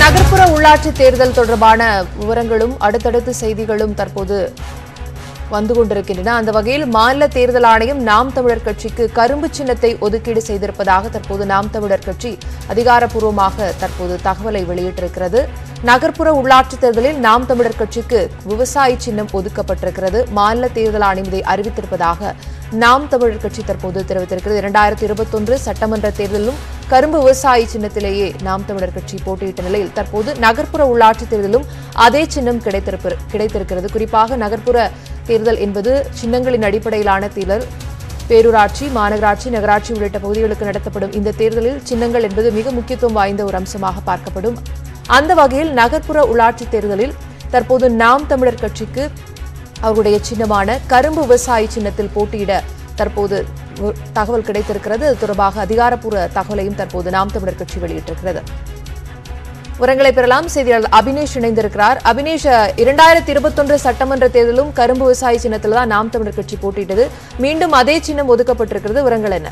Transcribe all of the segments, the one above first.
நகர்ப்புற உள்ளாட்சி தேர்தல் தொடர்பான விவரங்களும் அடுத்தடுத்த செய்திகளும் தற்போது வந்து கொண்டிருக்கின்றன அந்த வகையில் மாநில தேர்தல் ஆணையம் நாம் தமிழர் கட்சிக்கு கரும்பு சின்னத்தை ஒதுக்கீடு செய்திருப்பதாக தற்போது நாம் தமிழர் கட்சி அதிகாரப்பூர்வமாக தற்போது தகவலை வெளியிட்டிருக்கிறது நகர்ப்புற உள்ளாட்சித் தேர்தலில் நாம் தமிழர் கட்சிக்கு விவசாய சின்னம் ஒதுக்கப்பட்டிருக்கிறது மாநில தேர்தல் ஆணையம் இதை அறிவித்திருப்பதாக நாம் தமிழர் கட்சி தற்போது தெரிவித்திருக்கிறது இரண்டாயிரத்தி இருபத்தொன்று சட்டமன்ற தேர்தலிலும் கரும்பு விவசாய சின்னத்திலேயே நாம் தமிழர் கட்சி போட்டியிட்ட நிலையில் தற்போது நகர்ப்புற உள்ளாட்சித் தேர்தலிலும் அதே சின்னம் கிடைத்திருப்ப கிடைத்திருக்கிறது குறிப்பாக நகர்ப்புற தேர்தல் என்பது சின்னங்களின் அடிப்படையிலான தேர்தல் பேரூராட்சி மாநகராட்சி நகராட்சி உள்ளிட்ட பகுதிகளுக்கு நடத்தப்படும் இந்த தேர்தலில் சின்னங்கள் என்பது மிக முக்கியத்துவம் வாய்ந்த ஒரு அம்சமாக பார்க்கப்படும் அந்த வகையில் நகர்ப்புற உள்ளாட்சித் தேர்தலில் தற்போது நாம் தமிழர் கட்சிக்கு அவருடைய சின்னமான கரும்பு விவசாய சின்னத்தில் போட்டியிட தற்போது ஒரு தகவல் கிடைத்திருக்கிறது அது தொடர்பாக அதிகாரப்பூர்வ தகவலையும் தற்போது நாம் தமிழர் கட்சி வெளியிட்டிருக்கிறது விவரங்களை பெறலாம் செய்தியாளர் அபினேஷ் இணைந்திருக்கிறார் அபினேஷ் இரண்டாயிரத்தி இருபத்தொன்று சட்டமன்ற தேர்தலும் கரும்பு விவசாய சின்னத்தில் தான் நாம் தமிழர் கட்சி போட்டியிட்டது மீண்டும் அதே சின்னம் ஒதுக்கப்பட்டிருக்கிறது விவரங்கள் என்ன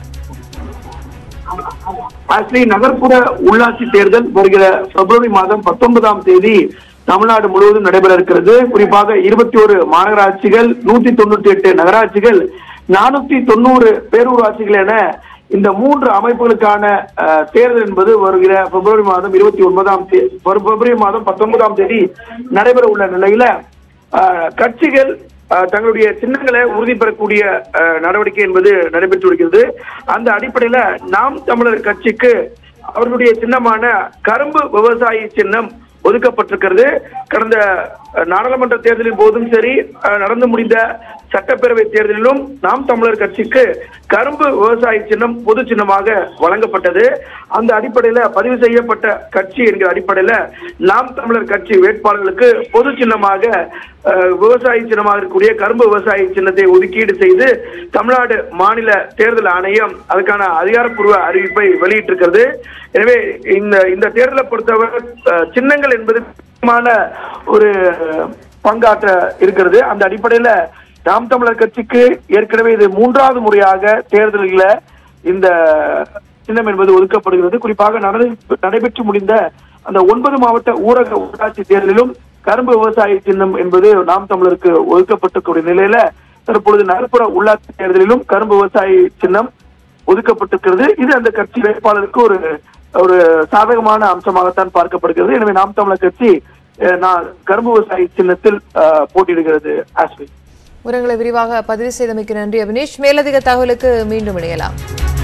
ஆக்சுவலி நகர்ப்புற உள்ளாட்சி தேர்தல் வருகிற பிப்ரவரி மாதம் பத்தொன்பதாம் தேதி தமிழ்நாடு முழுவதும் நடைபெற இருக்கிறது குறிப்பாக இருபத்தி ஒரு மாநகராட்சிகள் நூத்தி தொண்ணூத்தி எட்டு நகராட்சிகள் நானூத்தி தொண்ணூறு பேரூராட்சிகள் என இந்த மூன்று அமைப்புகளுக்கான அஹ், தேர்தல் என்பது வருகிற பிப்ரவரி மாதம் இருபத்தி ஒன்பதாம் தேதி பிப்ரவரி மாதம் பத்தொன்பதாம் தேதி நடைபெற உள்ள நிலையில அஹ், கட்சிகள் அஹ், தங்களுடைய சின்னங்களை உறுதி பெறக்கூடிய அஹ், நடவடிக்கை என்பது நடைபெற்று வருகிறது அந்த அடிப்படையில நாம் தமிழர் கட்சிக்கு அவர்களுடைய சின்னமான கரும்பு விவசாயி சின்னம் ஒதுக்கப்பட்டிருக்கிறது கடந்த அஹ், நாடாளுமன்ற தேர்தலின் போதும் சரி அஹ், நடந்து முடிந்த சட்டப்பேரவை தேர்தலிலும் நாம் தமிழர் கட்சிக்கு கரும்பு விவசாய சின்னம் பொது சின்னமாக வழங்கப்பட்டது அந்த அடிப்படையில பதிவு செய்யப்பட்ட கட்சி என்கிற அடிப்படையில நாம் தமிழர் கட்சி வேட்பாளர்களுக்கு பொது சின்னமாக அஹ், விவசாய சின்னமாக இருக்கக்கூடிய கரும்பு விவசாய சின்னத்தை ஒதுக்கீடு செய்து தமிழ்நாடு மாநில தேர்தல் ஆணையம் அதுக்கான அதிகாரப்பூர்வ அறிவிப்பை வெளியிட்டிருக்கிறது எனவே இந்த இந்த தேர்தலை பொறுத்தவரை அஹ், சின்னங்கள் என்பது முக்கியமான ஒரு பங்காற்ற இருக்கிறது அந்த அடிப்படையில நாம் தமிழர் கட்சிக்கு ஏற்கனவே இது மூன்றாவது முறையாக தேர்தலில் இந்த சின்னம் என்பது ஒதுக்கப்படுகிறது குறிப்பாக நடந்து- நடைபெற்று முடிந்த அந்த ஒன்பது மாவட்ட ஊரக உள்ளாட்சி தேர்தலிலும் கரும்பு விவசாய சின்னம் என்பது நாம் தமிழருக்கு ஒதுக்கப்பட்டிருக்கூடிய நிலையில தற்பொழுது நகர்ப்புற உள்ளாட்சி தேர்தலிலும் கரும்பு விவசாய சின்னம் ஒதுக்கப்பட்டிருக்கிறது இது அந்த கட்சி வேட்பாளருக்கு ஒரு ஒரு சாதகமான அம்சமாகத்தான் பார்க்கப்படுகிறது எனவே நாம் தமிழர் கட்சி அஹ், நான் கரும்பு விவசாய சின்னத்தில் அஹ், போட்டியிடுகிறது ஆஸ்வி விவரங்களை விரிவாக பதிவு செய்தமைக்கு நன்றி அபினேஷ் மேலதிக தகவலுக்கு மீண்டும் இணையலாம்